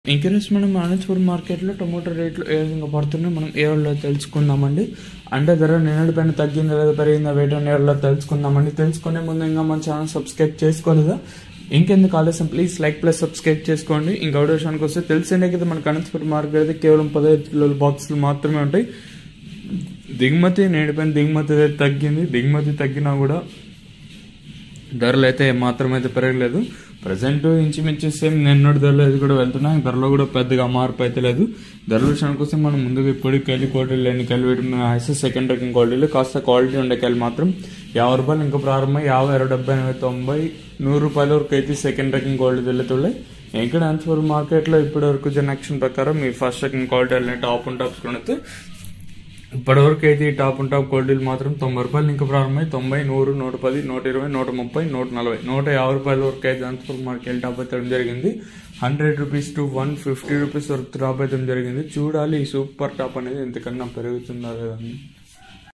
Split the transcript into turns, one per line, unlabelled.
encourage మనం అనంతపూర్ మార్కెట్లో tomato రేట్లు ఏ విధంగా పడుతున్నాయో మనం ఏ వాళ్ళలో తెలుసుకుందామండి అంటే ధర నిన్నటి పైన తగ్గిందా లేదా పెరిగిందా వేట నేరులో తెలుసుకుందామండి తెలుసుకునే ముందు ఇంకా మన ఛానల్ సబ్స్క్రైబ్ చేసుకోలేదా ఇంకెందుకు ఆలస్యం ప్లీజ్ లైక్ ప్లస్ సబ్స్క్రైబ్ చేసుకోండి ఇంకా ఒకటి విషయానికి వస్తే తెలిసిందే కదా మనకు అనంతపురం మార్కెట్ అయితే కేవలం పదహైదు కిలోల బాక్సులు మాత్రమే ఉంటాయి దిగుమతి నేడిపోయిన దిగుమతి అయితే తగ్గింది దిగుమతి తగ్గినా కూడా ధరలు అయితే మాత్రం అయితే పెరగలేదు ప్రజెంట్ ఇంచుమించు సేమ్ నిన్నటి ధరలు అయితే కూడా వెళ్తున్నాయి ధరలో కూడా పెద్దగా మార్పు అయితే లేదు ధరల విషయానికి వస్తే మనం ముందుగా ఇప్పుడు కెళ్ళి క్వాలిటీలు ఎన్ని కెళ్ళి పెట్టిన అయితే సెకండ్ రకం క్వాలిటీలు కాస్త క్వాలిటీ ఉండే కెళ్ళి మాత్రం యాభై రూపాయలు ఇంకా ప్రారంభమై యాభై అరవై డెబ్బై ఎనభై తొంభై నూరు రూపాయల వరకు అయితే సెకండ్ రకం క్వాలిటీ వెళ్తున్నాయి ఇక్కడ అనంతపురం మార్కెట్లో ఇప్పటి వరకు జనక్షన్ ప్రకారం మీ ఫస్ట్ రకం క్వాలిటీ వెళ్ళిన టాప్ అండ్ టాప్స్ కొనితే ఇప్పటివరకు అయితే ఈ టాప్ అండ్ టాప్ క్వాలిటీలు మాత్రం తొంభై రూపాయలు ఇంకా ప్రారంభమై తొంభై నూరు నూట పది నూట ఇరవై నూట ముప్పై నూట నలభై నూట యాభై రూపాయల వరకు అయితే అనంతపురం మార్కెట్ టాప్ అయితే జరిగింది hundred rupees to one fifty rupees వరకు టాప్ అయితే జరిగింది చూడాలి ఈ సూపర్ టాప్ అనేది ఎంతకన్నా పెరుగుతుందా లేదని